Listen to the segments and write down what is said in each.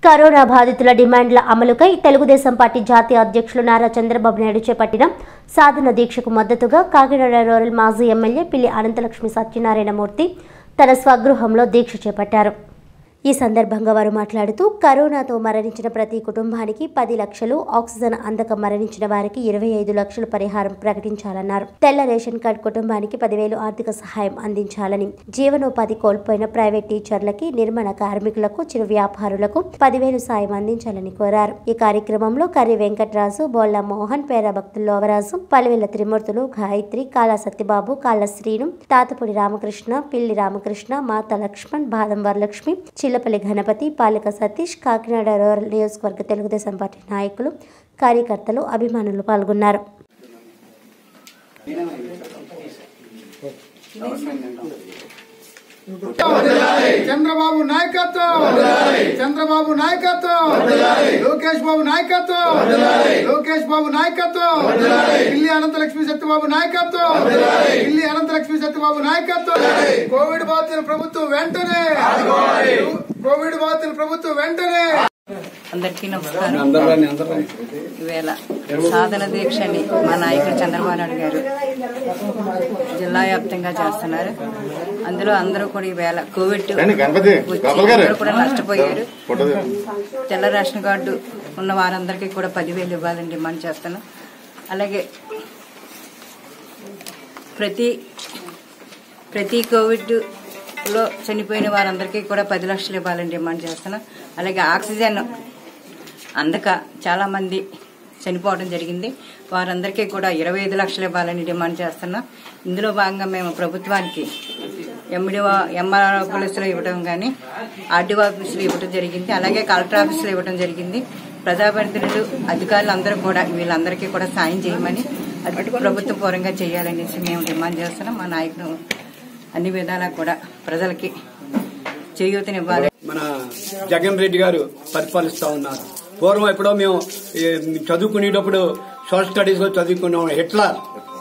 Corona బాధితుల డిమాండ్ల అమలుకై Telugu Desam party జాతీయ అధ్యక్షులు నారా చంద్రబాబు నాయుడు చేపట్టిన సాధన దీక్షకు మద్దతుగా కాకినాడ రూరల్ మాజీ ఎమ్మెల్యే పిల్లి అనంతలక్ష్మి సత్యనారాయణమూర్తి తన స్వగృహంలో దీక్ష చేపట్టారు ఈ సందర్భంగా వారు మాట్లాడుతూ కరోనాతో మరణించిన ప్రతి కుటుంబానికి పది లక్షలు ఆక్సిజన్ అందక మరణించిన వారికి ఇరవై ఐదు లక్షల పరిహారం ప్రకటించాలన్నారు తెల్ల రేషన్ కార్డు కుటుంబానికి పదివేలు ఆర్థిక సహాయం అందించాలని జీవనోపాధి కోల్పోయిన ప్రైవేట్ టీచర్లకి నిర్మాణ కార్మికులకు చిరు వ్యాపారులకు పదివేలు సాయం అందించాలని కోరారు ఈ కార్యక్రమంలో కర్రి వెంకట్రాజు బోళ్ల మోహన్ పేర భక్తులు లోవరాజు పలువేల త్రిమూర్తులు గాయత్రి కాళ సత్యబాబు కాళ్ళ శ్రీను తాతపూడి రామకృష్ణ పిల్లి రామకృష్ణ మాత లక్ష్మణ్ బాదం వరలక్ష్మి చిల్లపల్లి గణపతి పాలిక సతీష్ కాకినాడ రూరల్ నియోజకవర్గ తెలుగుదేశం పార్టీ నాయకులు కార్యకర్తలు అభిమానులు పాల్గొన్నారు చంద్రబాబు నాయకత్వం చంద్రబాబు నాయకత్వం లోకేష్ బాబు నాయకత్వం లోకేష్ బాబు నాయకత్వం ఢిల్లీ అనంతలక్ష్మి సత్యబాబు నాయకత్వం ఢిల్లీ అనంతలక్ష్మి సత్యబాబు నాయకత్వం కోవిడ్ బాధితుల ప్రభుత్వం వెంటనే కోవిడ్ బాధితుల ప్రభుత్వం వెంటనే అందరికీ నమస్కారం ఈవేళ సాధన దీక్షని మా నాయకుడు చంద్రబాబు నాయుడు గారు జిల్లా వ్యాప్తంగా చేస్తున్నారు అందులో అందరూ కూడా ఈవేళ కోవిడ్ గణపతి, వచ్చి గోపాల్ గారు. అందరూ కూడా నష్టపోయారు ఫోటో తెల్ల రేషన్ కార్డు ఉన్న వారందరికీ కూడా పదివేలు ఇవ్వాలని డిమాండ్ చేస్తున్నాం అలాగే ప్రతి ప్రతి కోవిడ్ లో చనిపోయిన వారందరికీ కూడా పది లక్షలు ఇవ్వాలని డిమాండ్ చేస్తున్నాం అలాగే ఆక్సిజన్ అందక చాలా మంది చనిపోవడం జరిగింది వారందరికీ కూడా ఇరవై ఐదు లక్షలు ఇవ్వాలని డిమాండ్ చేస్తున్నాం ఇందులో భాగంగా మేము ప్రభుత్వానికి ఎండిఓ ఎంఆర్ ఆఫీసులో ఇవ్వడం కానీ ఆర్డీఓ ఆఫీసులో ఇవ్వడం జరిగింది అలాగే కలెక్టర్ ఆఫీసులో ఇవ్వడం జరిగింది ప్రజాప్రతినిధులు అధికారులు అందరూ కూడా వీళ్ళందరికీ కూడా సాయం చేయమని అది ప్రభుత్వ పరంగా చేయాలనేసి మేము డిమాండ్ చేస్తున్నాం మా నాయకుడు అన్ని విధాలా కూడా ప్రజలకి చేయూతనివ్వాలి మన జగన్ రెడ్డి గారు పరిపాలిస్తా ఉన్నారు పూర్వం ఎప్పుడో మేము ఈ, చదువుకునేటప్పుడు సోషల్ స్టడీస్ లో చదువుకున్నాం హిట్లర్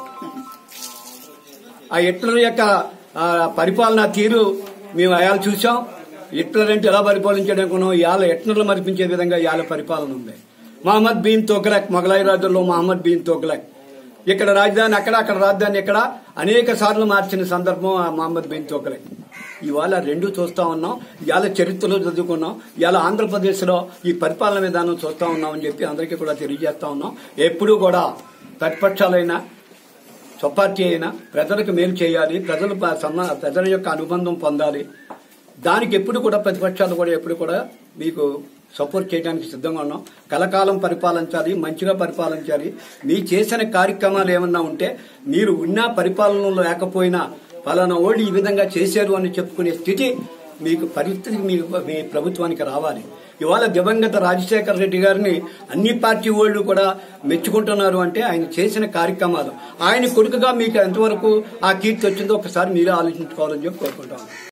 ఆ హిట్లర్ యొక్క ఆ, పరిపాలనా తీరు మేము అయాలు చూసాం హిట్లర్ అంటే ఎలా పరిపాలించాడు అనుకున్నాం ఇవాళ హిట్లర్లు మరిపించే విధంగా ఇవాళ పరిపాలన ఉంది మహమ్మద్ బీన్ తోగ్లక్ మొఘలాయి రాజుల్లో మహమ్మద్ బీన్ తోగ్లక్ ఇక్కడ రాజధాని అక్కడ అక్కడ రాజధాని ఇక్కడ అనేక సార్లు మార్చిన సందర్భం ఆ మహమ్మద్ బిన్ తోకలే ఇవాళ రెండు చూస్తా ఉన్నాం ఇవాళ చరిత్రలో చదువుకున్నాం ఇవాళ ఆంధ్రప్రదేశ్లో ఈ పరిపాలన విధానం చూస్తా ఉన్నాం అని చెప్పి అందరికీ కూడా తెలియజేస్తా ఉన్నాం ఎప్పుడూ కూడా ప్రతిపక్షాలైనా స్వపార్టీ అయినా ప్రజలకు మేలు చేయాలి ప్రజలు ప- సమ- ప్రజల యొక్క అనుబంధం పొందాలి దానికి ఎప్పుడు కూడా ప్రతిపక్షాలు కూడా ఎప్పుడు కూడా మీకు సపోర్ట్ చేయడానికి సిద్ధంగా ఉన్నాం కలకాలం పరిపాలించాలి మంచిగా పరిపాలించాలి మీ చేసిన కార్యక్రమాలు ఏమన్నా ఉంటే మీరు ఉన్న పరిపాలనలో లేకపోయినా ఫలానా ఓడి ఈ విధంగా చేశారు అని చెప్పుకునే స్థితి మీకు పరిస్థితి మీకు మీ ప్రభుత్వానికి రావాలి ఇవాళ దివంగత రాజశేఖర రెడ్డి గారిని అన్ని పార్టీ వాళ్ళు కూడా మెచ్చుకుంటున్నారు అంటే ఆయన చేసిన కార్యక్రమాలు ఆయన కొడుకుగా మీకు ఎంతవరకు ఆ కీర్తి వచ్చిందో ఒకసారి మీరే ఆలోచించుకోవాలని చెప్పి కోరుకుంటాను